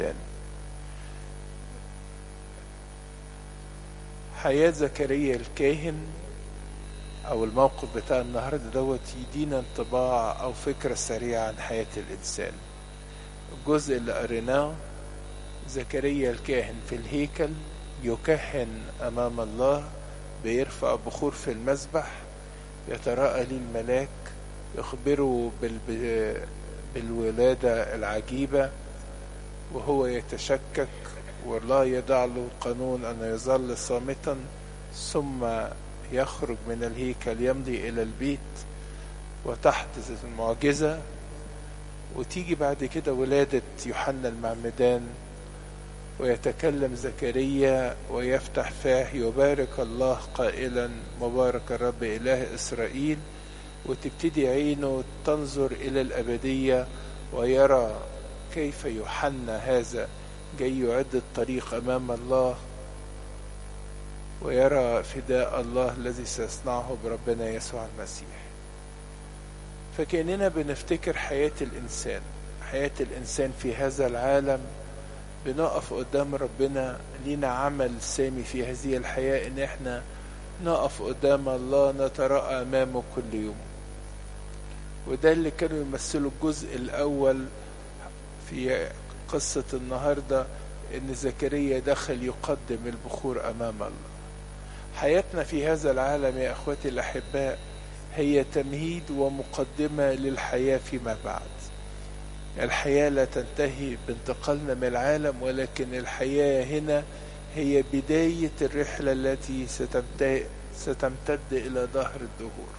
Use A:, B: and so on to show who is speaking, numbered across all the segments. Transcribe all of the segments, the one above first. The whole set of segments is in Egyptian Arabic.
A: حياة زكريا الكاهن أو الموقف بتاع النهاردة دوت يدينا انطباع أو فكرة سريعة عن حياة الإنسان الجزء اللي قريناه زكريا الكاهن في الهيكل يكهن أمام الله بيرفع بخور في المسبح يتراءى لي الملاك يخبره بال... بالولادة العجيبة وهو يتشكك والله يضع له قانون أن يظل صامتا ثم يخرج من الهيكل يمضي إلى البيت وتحدث المعجزة وتيجي بعد كده ولادة يوحنا المعمدان ويتكلم زكريا ويفتح فاه يبارك الله قائلا مبارك الرب إله إسرائيل وتبتدي عينه تنظر إلى الأبدية ويرى كيف يوحنا هذا جاي يعد الطريق أمام الله ويرى فداء الله الذي سيصنعه بربنا يسوع المسيح فكأننا بنفتكر حياة الإنسان حياة الإنسان في هذا العالم بنقف قدام ربنا لينا عمل سامي في هذه الحياة إن إحنا نقف قدام الله نتراءى أمامه كل يوم وده اللي كانوا يمثلوا الجزء الأول في قصة النهاردة إن زكريا دخل يقدم البخور أمام الله حياتنا في هذا العالم يا أخوتي الأحباء هي تمهيد ومقدمة للحياة فيما بعد الحياة لا تنتهي بانتقالنا من العالم ولكن الحياة هنا هي بداية الرحلة التي ستمتد إلى ظهر الدهور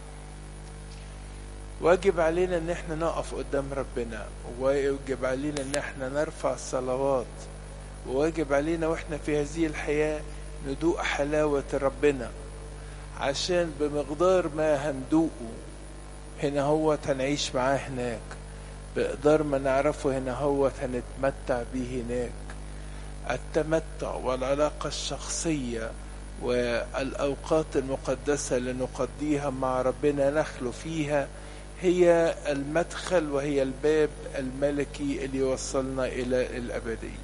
A: واجب علينا ان احنا نقف قدام ربنا وواجب علينا ان احنا نرفع الصلوات وواجب علينا واحنا في هذه الحياة ندوق حلاوة ربنا عشان بمقدار ما هندوقه هنا هو هنعيش معاه هناك بقدر ما نعرفه هنا هو هنتمتع بيه هناك التمتع والعلاقة الشخصية والأوقات المقدسة اللي نقضيها مع ربنا نخلو فيها هي المدخل وهي الباب الملكي اللي يوصلنا إلى الأبدية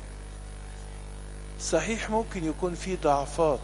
A: صحيح ممكن يكون في ضعفات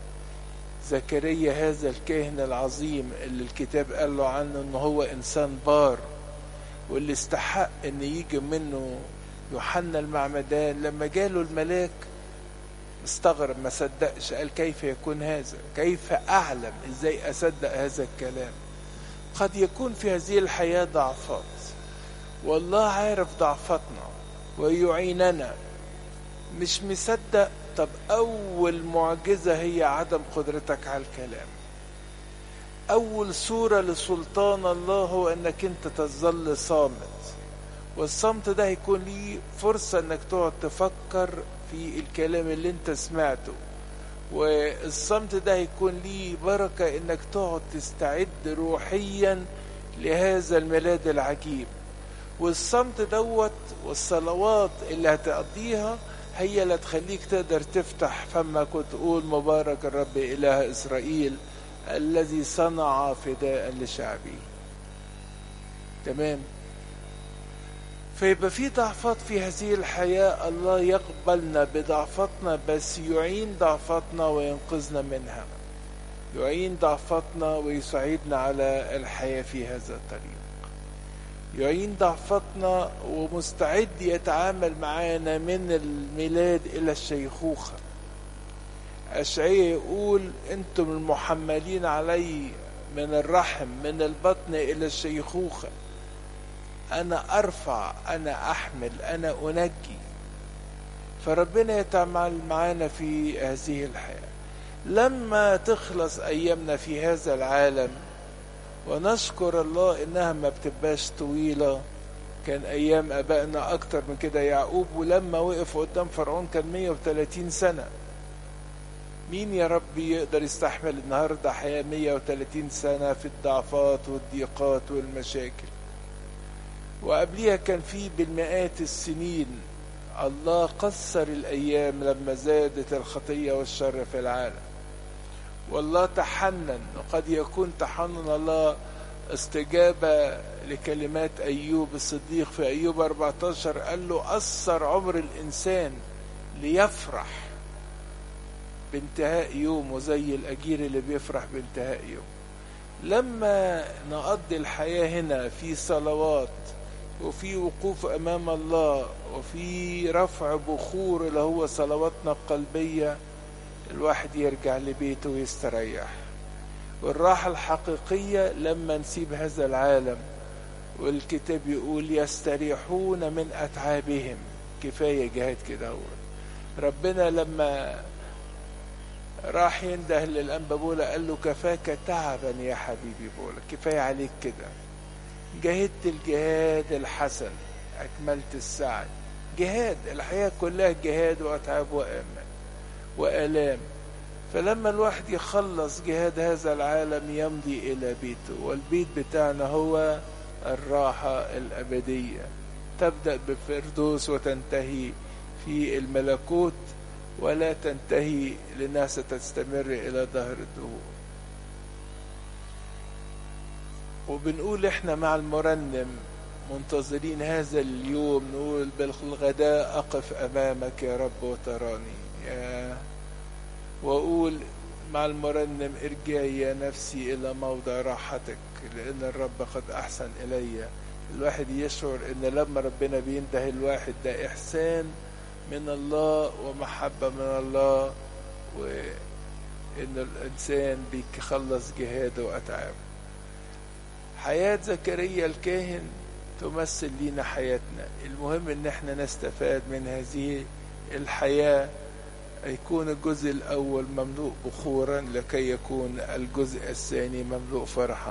A: زكريا هذا الكاهن العظيم اللي الكتاب قال له عنه انه هو انسان بار واللي استحق ان يجي منه يوحنا المعمدان لما جاله الملاك استغرب ما صدقش قال كيف يكون هذا كيف اعلم ازاي اصدق هذا الكلام قد يكون في هذه الحياه ضعفات والله عارف ضعفتنا ويعيننا مش مصدق طب اول معجزه هي عدم قدرتك على الكلام اول صوره لسلطان الله هو انك انت تظل صامت والصمت ده هيكون ليه فرصه انك تقعد تفكر في الكلام اللي انت سمعته والصمت ده هيكون ليه بركه انك تقعد تستعد روحيا لهذا الميلاد العجيب والصمت دوت والصلوات اللي هتقضيها هي اللي تخليك تقدر تفتح فمك وتقول مبارك الرب إله إسرائيل الذي صنع فداء لشعبه تمام فيبقى في ضعفات في هذه الحياة الله يقبلنا بضعفتنا بس يعين ضعفتنا وينقذنا منها يعين ضعفتنا ويساعدنا على الحياة في هذا الطريق يعين ضعفتنا ومستعد يتعامل معانا من الميلاد إلى الشيخوخة أشعية يقول أنتم المحملين علي من الرحم من البطن إلى الشيخوخة أنا أرفع أنا أحمل أنا أنجي فربنا يتعامل معانا في هذه الحياة لما تخلص أيامنا في هذا العالم ونشكر الله انها ما بتبقاش طويله كان ايام ابائنا اكتر من كده يعقوب ولما وقف قدام فرعون كان 130 سنه مين يا رب يقدر يستحمل النهارده حياه 130 سنه في الضعفات والضيقات والمشاكل وقبليها كان في بالمئات السنين الله قصر الايام لما زادت الخطيه والشر في العالم والله تحنن وقد يكون تحنن الله استجابة لكلمات أيوب الصديق في أيوب 14 قال له أثر عمر الإنسان ليفرح بانتهاء يومه زي الأجير اللي بيفرح بانتهاء يوم لما نقضي الحياة هنا في صلوات وفي وقوف أمام الله وفي رفع بخور اللي هو صلواتنا القلبية الواحد يرجع لبيته ويستريح والراحة الحقيقية لما نسيب هذا العالم والكتاب يقول يستريحون من أتعابهم كفاية جهاد كده هو ربنا لما راح ينده للأنبا بولا قال له كفاك تعبا يا حبيبي بولا كفاية عليك كده جاهدت الجهاد الحسن أكملت السعي جهاد الحياة كلها جهاد وأتعاب وأمل وآلام فلما الواحد يخلص جهاد هذا العالم يمضي إلى بيته والبيت بتاعنا هو الراحة الأبدية تبدأ بفردوس وتنتهي في الملكوت ولا تنتهي لأنها ستستمر إلى ظهر الدهور وبنقول احنا مع المرنم منتظرين هذا اليوم نقول بالغداء أقف أمامك يا رب وتراني يا وأقول مع المرنم ارجعي يا نفسي إلى موضع راحتك لأن الرب قد أحسن إلي الواحد يشعر إن لما ربنا بينده الواحد ده إحسان من الله ومحبة من الله وإن الإنسان بيخلص جهاده وأتعابه حياة زكريا الكاهن تمثل لنا حياتنا المهم ان احنا نستفاد من هذه الحياة يكون الجزء الأول مملوء بخورا لكي يكون الجزء الثاني مملوء فرحا